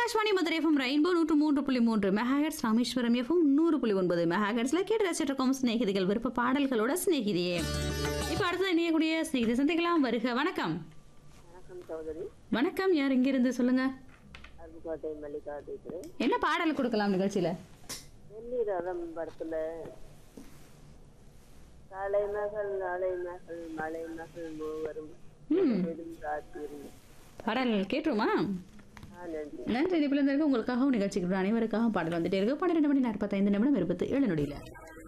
Akashvani Madurai FM rainbow நூற்று மூன்று புள்ளி மூன்று மெகாஹெட்ஸ் ராமேஸ்வரம் எஃப்எம் நூறு புள்ளி ஒன்பது மெகாஹெட்ஸ்ல கேட்டு ரசிச்சிருக்கோம் சிநேகிதிகள் விருப்ப பாடல்களோட சிநேகிதியே இப்போ அடுத்தது இணையக்கூடிய சிநேகிதி சந்திக்கலாம் வருக வணக்கம் வணக்கம் சகோதரி வணக்கம் யார் இங்கிருந்து சொல்லுங்க அருப்புக்கோட்டை மல்லிகா பேசுகிறேன் என்ன பாடல் கொடுக்கலாம் நிகழ்ச்சியில வெள்ளி ரதம் படத்துல காலை மகள் நாளை மகள் மலை மகள் மூவரும் ம் பெரும் காத்திரும் பாடல் கேட்டுருமா ஆ நன்றி நன்றி நிபுணருக்கு உங்களுக்காகவும் நிகழ்ச்சிக்கு அனைவருக்காகவும் பாடல் வந்துட்டே இருக்கு பன்னிரெண்டு மணி நாற்பத்தைந்து நிமிடம் இருபத்தி ஏழு நொடியில்